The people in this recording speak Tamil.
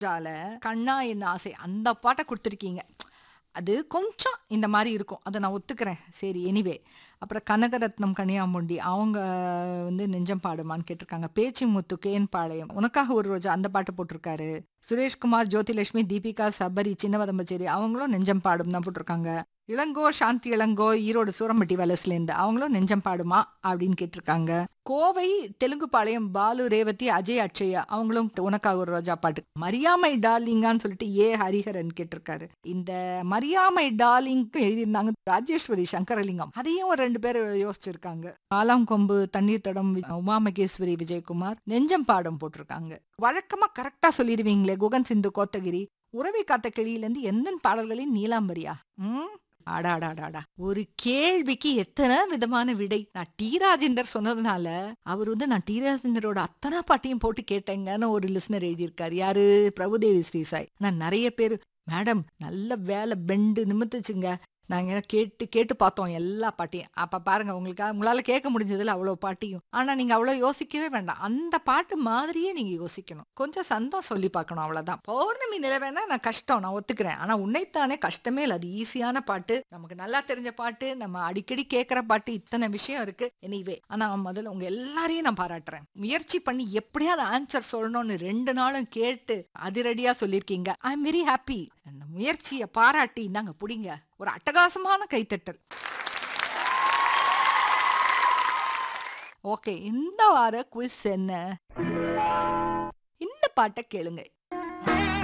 ஜால கண்ணா என் ஆசை அந்த பாட்டை கொடுத்துருக்கீங்க அது கொஞ்சம் இந்த மாதிரி இருக்கும் அதை நான் ஒத்துக்கிறேன் சரி எனிவே அப்புறம் கனகரத்னம் கனியாமுண்டி அவங்க வந்து நெஞ்சம் பாடுமான்னு கேட்டிருக்காங்க பேச்சு முத்து கேன் பாளையம் உனக்காக ஒரு ரோஜா அந்த பாட்டு போட்டிருக்காரு சுரேஷ்குமார் ஜோதிலட்சுமி தீபிகா சபரி சின்னவதம்பச்சேரி அவங்களும் நெஞ்சம் பாடும் தான் போட்டிருக்காங்க இளங்கோ சாந்தி இளங்கோ ஈரோடு சூரம்பட்டி வலசுலேருந்து அவங்களும் நெஞ்சம் பாடுமா அப்படின்னு கேட்டிருக்காங்க கோவை தெலுங்கு பாளையம் பாலு ரேவதி அஜய் அட்சயா அவங்களும் உனக்காக ஒரு ரோஜா பாட்டு மரியாமை டார்லிங்கான்னு சொல்லிட்டு ஏ ஹரிஹரன் கேட்டிருக்காரு இந்த மரியாமை டார்லிங்க்கு எழுதியிருந்தாங்க ராஜேஸ்வரி சங்கரலிங்கம் அதையும் ஒரு ரெண்டு பேர் யோசிச்சிருக்காங்க ஆலாம் கொம்பு தண்ணீர் தடம் வி- உமா மகேஸ்வரி விஜயகுமார் நெஞ்சம் பாடம் போட்டிருக்காங்க வழக்கமா கரெக்டா சொல்லிடுவீங்களே குகன் சிந்து கோத்தகிரி உறவை காத்த கிளியிலேருந்து எந்த பாடல்களின் நீலாம்பரியா ம் அடாடாடாடா ஒரு கேள்விக்கு எத்தனை விதமான விடை நான் டி ராஜேந்தர் சொன்னதுனால அவர் வந்து நான் டி ராஜேந்தரோட அத்தனை பாட்டையும் போட்டு கேட்டேங்கன்னு ஒரு லிஸ்னர் எழுதியிருக்காரு யாரு பிரபுதேவி ஸ்ரீசாய் நான் நிறைய பேர் மேடம் நல்ல வேலை பெண்டு நிமித்துச்சுங்க நாங்க கேட்டு கேட்டு பார்த்தோம் எல்லா பாட்டையும் அப்ப பாருங்க உங்களுக்கு உங்களால கேட்க முடிஞ்சதுல அவ்வளவு பாட்டையும் ஆனா நீங்க அவ்வளவு யோசிக்கவே வேண்டாம் அந்த பாட்டு மாதிரியே நீங்க யோசிக்கணும் கொஞ்சம் சந்தம் சொல்லி பார்க்கணும் அவ்வளவுதான் பௌர்ணமி நிலவேனா நான் கஷ்டம் நான் ஒத்துக்கிறேன் ஆனா உன்னைத்தானே கஷ்டமே இல்லை அது ஈஸியான பாட்டு நமக்கு நல்லா தெரிஞ்ச பாட்டு நம்ம அடிக்கடி கேட்கிற பாட்டு இத்தனை விஷயம் இருக்கு எனிவே ஆனா முதல்ல உங்க எல்லாரையும் நான் பாராட்டுறேன் முயற்சி பண்ணி எப்படியாவது ஆன்சர் சொல்லணும்னு ரெண்டு நாளும் கேட்டு அதிரடியா சொல்லியிருக்கீங்க ஐ எம் வெரி ஹாப்பி அந்த முயற்சியை பாராட்டி இந்தாங்க புடிங்க ஒரு அட்டகாசமான கைத்தட்டல் ஓகே இந்த வார குவிஸ் என்ன இந்த பாட்டை கேளுங்க